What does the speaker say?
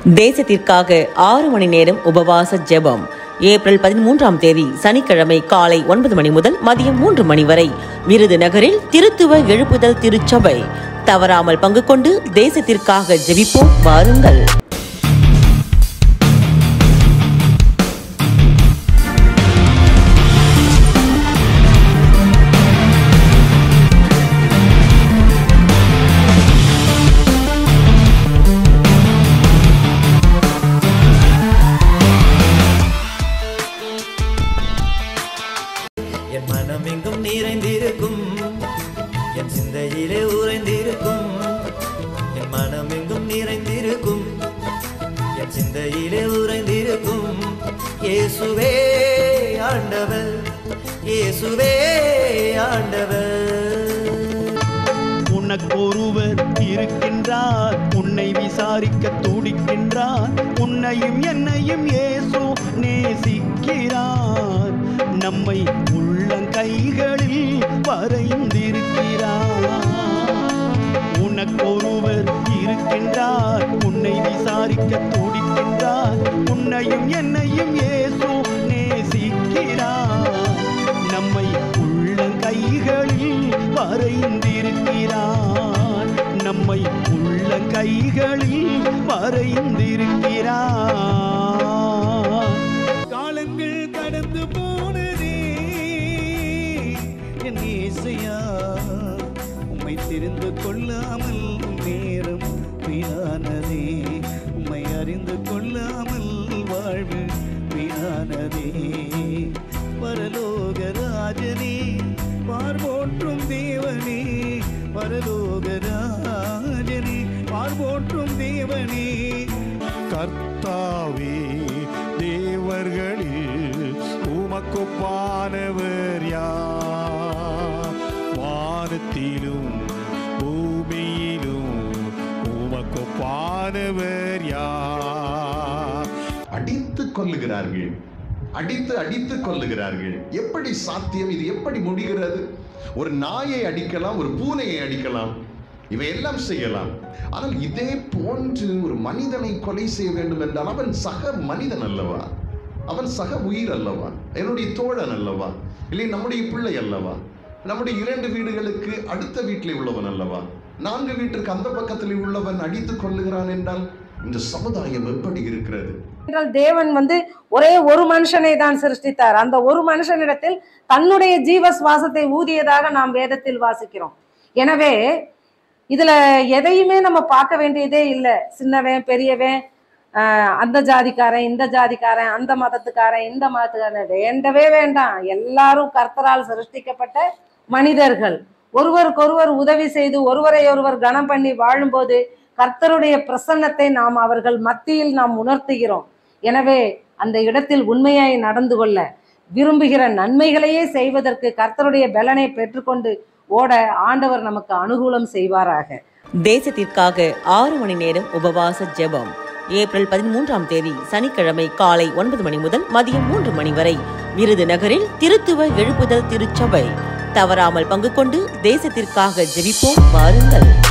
தேசத்திற்காக ஆறு மணி நேரம் உபவாச ஜெபம் ஏப்ரல் பதிமூன்றாம் தேதி சனிக்கிழமை காலை ஒன்பது மணி முதல் மதியம் மூன்று மணி வரை விருதுநகரில் திருத்துவ எழுப்புதல் திருச்சபை தவறாமல் பங்கு கொண்டு தேசத்திற்காக ஜெபிப்போம் வாருங்கள் என் மனம் எங்கும் நிறைந்திருக்கும் என் சிந்தையிலே உறைந்திருக்கும் என் மனம் எங்கும் நிறைந்திருக்கும் என் சிந்தையிலே உறைந்திருக்கும் இயேசுவே ஆண்டவர் இயேசுவே ஆண்டவர் உனக்கொருவர் இருக்கின்றார் உன்னை விசாரிக்க துடிக்கின்றார் உன்னையும் என்னையும் இயேசு நேசிக்கிறார் நம்மை உள்ளங்கைகளில் வரைந்திருக்கிறார் உனக்கொருவர் இருக்கின்றார் உன்னை விசாரிக்க துடிக்கின்றார் உன்னையும் என்னையும் இயேசு நேசிக்கிறார் நம்மை உள்ளங்கைகளில் வரைந்திருக்கிறார் நம்மை உள்ளங்கைகளில் வரைந்திருக்கிறார் காலங்கள் கடந்து போனதே என் இசையா உம்மை தெரிந்து கொள்ளாமல் நேரம் வீணானதே உம்மை அறிந்து கொள்ளாமல் வாழ்வு வீணானதே பரலோக ராஜனே பார்வோற்றும் தேவனே பரலோக ராஜனே பார்வோற்றும் தேவனே கர்த்தாவே தேவர்களில் உமக்குப்பானவர் யார் வானத்திலும் பூமியிலும் உமக்குப்பானவர் யார் அடித்து கொல்லுகிறார்கள் அடித்து அடித்து கொல்லுகிறார்கள் எப்படி சாத்தியம் இது எப்படி முடிகிறது ஒரு நாயை அடிக்கலாம் ஒரு பூனையை அடிக்கலாம் இவையெல்லாம் செய்யலாம் ஆனால் இதே போன்று ஒரு மனிதனை கொலை செய்ய வேண்டும் என்றால் அவன் சக மனிதன் அல்லவா அவன் சக உயிர் அல்லவா என்னுடைய தோழன் அல்லவா இல்லை நம்முடைய பிள்ளை அல்லவா நம்முடைய இரண்டு வீடுகளுக்கு அடுத்த வீட்டில் உள்ளவன் அல்லவா நான்கு வீட்டிற்கு அந்த பக்கத்தில் உள்ளவன் அடித்துக் கொள்ளுகிறான் என்றால் இந்த சமுதாயம் எப்படி இருக்கிறது என்றால் தேவன் வந்து ஒரே ஒரு மனுஷனை தான் சிருஷ்டித்தார் அந்த ஒரு மனுஷனிடத்தில் தன்னுடைய ஜீவ சுவாசத்தை ஊதியதாக நாம் வேதத்தில் வாசிக்கிறோம் எனவே இதுல எதையுமே நம்ம பார்க்க வேண்டியதே இல்லை சின்னவன் பெரியவன் ஆஹ் அந்த ஜாதிக்காரன் இந்த ஜாதிக்காரன் அந்த மதத்துக்காரன் இந்த மதத்துக்காரன் வேண்டவே வேண்டாம் எல்லாரும் கர்த்தரால் சிருஷ்டிக்கப்பட்ட மனிதர்கள் ஒருவருக்கொருவர் உதவி செய்து ஒருவரை ஒருவர் கனம் பண்ணி வாழும்போது கர்த்தருடைய பிரசன்னத்தை நாம் அவர்கள் மத்தியில் நாம் உணர்த்துகிறோம் எனவே அந்த இடத்தில் உண்மையாய் நடந்து கொள்ள விரும்புகிற நன்மைகளையே செய்வதற்கு கர்த்தருடைய பலனை பெற்றுக்கொண்டு ஓட ஆண்டவர் நமக்கு அனுகூலம் செய்வாராக தேசத்திற்காக ஆறு மணி நேரம் உபவாச ஜெபம் ஏப்ரல் பதிமூன்றாம் தேதி சனிக்கிழமை காலை ஒன்பது மணி முதல் மதியம் மூன்று மணி வரை விருதுநகரில் திருத்துவ எழுப்புதல் திருச்சபை தவறாமல் பங்கு கொண்டு தேசத்திற்காக ஜெபிப்போம் வாருங்கள்